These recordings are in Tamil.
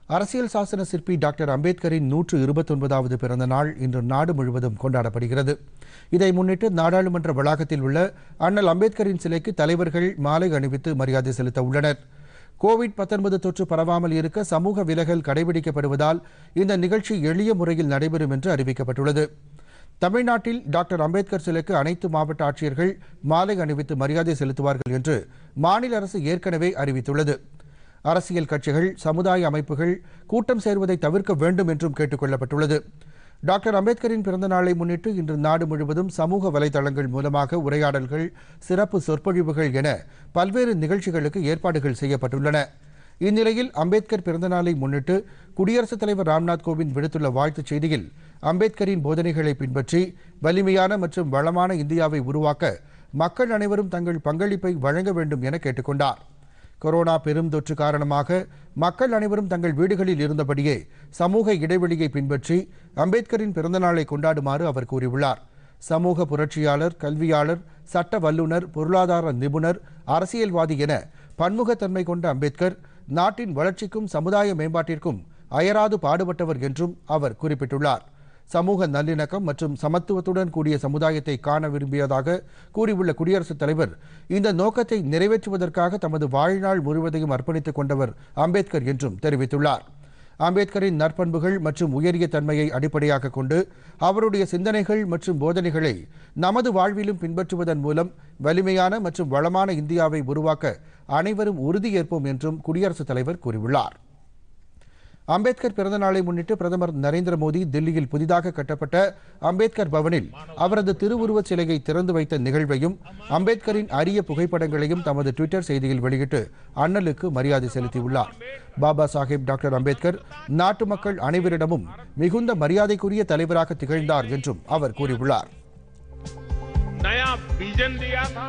அரசியல் சாசன சிற்பி டாக்டர் அம்பேத்கரின் நூற்று இருபத்தொன்பதாவது பிறந்த நாள் இன்று நாடு முழுவதும் கொண்டாடப்படுகிறது இதை முன்னிட்டு நாடாளுமன்ற வளாகத்தில் உள்ள அண்ணல் அம்பேத்கரின் சிலைக்கு தலைவர்கள் மாலை அணிவித்து மரியாதை செலுத்த உள்ளனர் கோவிட் 19 தொற்று பரவாமல் இருக்க சமூக விலகல் கடைபிடிக்கப்படுவதால் இந்த நிகழ்ச்சி எளிய முறையில் நடைபெறும் என்று அறிவிக்கப்பட்டுள்ளது தமிழ்நாட்டில் டாக்டர் அம்பேத்கர் சிலைக்கு அனைத்து மாவட்ட ஆட்சியர்கள் மாலை அணிவித்து மரியாதை செலுத்துவார்கள் என்று மாநில அரசு ஏற்கனவே அறிவித்துள்ளது அரசியல் கட்சிகள் சமுதாய அமைப்புகள் கூட்டம் சேர்வதை தவிர்க்க வேண்டும் என்றும் கேட்டுக் கொள்ளப்பட்டுள்ளது டாக்டர் அம்பேத்கரின் பிறந்த நாளை முன்னிட்டு இன்று நாடு முழுவதும் சமூக வலைதளங்கள் மூலமாக உரையாடல்கள் சிறப்பு சொற்பொழிவுகள் என பல்வேறு நிகழ்ச்சிகளுக்கு ஏற்பாடுகள் செய்யப்பட்டுள்ளன இந்நிலையில் அம்பேத்கர் பிறந்தநாளை முன்னிட்டு குடியரசுத் தலைவர் ராம்நாத் கோவிந்த் விடுத்துள்ள வாழ்த்துச் செய்தியில் அம்பேத்கரின் போதனைகளை பின்பற்றி வலிமையான மற்றும் வளமான இந்தியாவை உருவாக்க மக்கள் அனைவரும் தங்கள் பங்களிப்பை வழங்க வேண்டும் என கேட்டுக்கொண்டார் கொரோனா பெரும் தொற்று காரணமாக மக்கள் அனைவரும் தங்கள் வீடுகளில் இருந்தபடியே சமூக இடைவெளியை பின்பற்றி அம்பேத்கரின் பிறந்தநாளை கொண்டாடுமாறு அவர் கூறியுள்ளார் சமூக புரட்சியாளர் கல்வியாளர் சட்ட வல்லுநர் பொருளாதார நிபுணர் அரசியல்வாதி என பன்முகத்தன்மை கொண்ட அம்பேத்கர் நாட்டின் வளர்ச்சிக்கும் சமுதாய மேம்பாட்டிற்கும் அயராது பாடுபட்டவர் என்றும் அவர் குறிப்பிட்டுள்ளார் சமூக நல்லிணக்கம் மற்றும் சமத்துவத்துடன் கூடிய சமுதாயத்தை காண விரும்பியதாக கூறியுள்ள குடியரசுத் தலைவர் இந்த நோக்கத்தை நிறைவேற்றுவதற்காக தமது வாழ்நாள் முழுவதையும் அர்ப்பணித்துக் கொண்டவர் அம்பேத்கர் என்றும் தெரிவித்துள்ளார் அம்பேத்கரின் நற்பண்புகள் மற்றும் உயரிய தன்மையை அடிப்படையாக கொண்டு அவருடைய சிந்தனைகள் மற்றும் போதனைகளை நமது வாழ்விலும் பின்பற்றுவதன் மூலம் வலிமையான மற்றும் வளமான இந்தியாவை உருவாக்க அனைவரும் உறுதியேற்போம் என்றும் குடியரசுத் தலைவர் கூறியுள்ளார் அம்பேத்கர் பிறந்த நாளை முன்னிட்டு பிரதமர் நரேந்திர மோடி தில்லியில் புதிதாக கட்டப்பட்ட அம்பேத்கர் பவனில் அவரது திருவுருவச் சிலையை திறந்து வைத்த நிகழ்வையும் அம்பேத்கரின் அரிய புகைப்படங்களையும் தமது ட்விட்டர் செய்தியில் வெளியிட்டு அண்ணலுக்கு மரியாதை செலுத்தியுள்ளார் பாபா சாஹேப் டாக்டர் அம்பேத்கர் நாட்டு மக்கள் அனைவரிடமும் மிகுந்த மரியாதைக்குரிய தலைவராக திகழ்ந்தார் என்றும் அவர் கூறியுள்ளார் नया विजन दिया था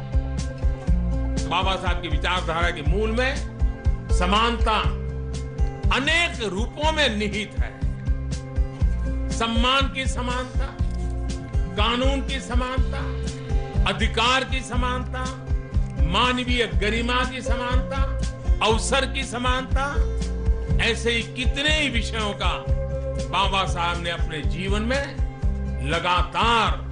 बाबा साहब की विचारधारा के मूल में समानता अनेक रूपों में निहित है सम्मान की समानता कानून की समानता अधिकार की समानता मानवीय गरिमा की समानता अवसर की समानता ऐसे ही कितने ही विषयों का बाबा साहब ने अपने जीवन में लगातार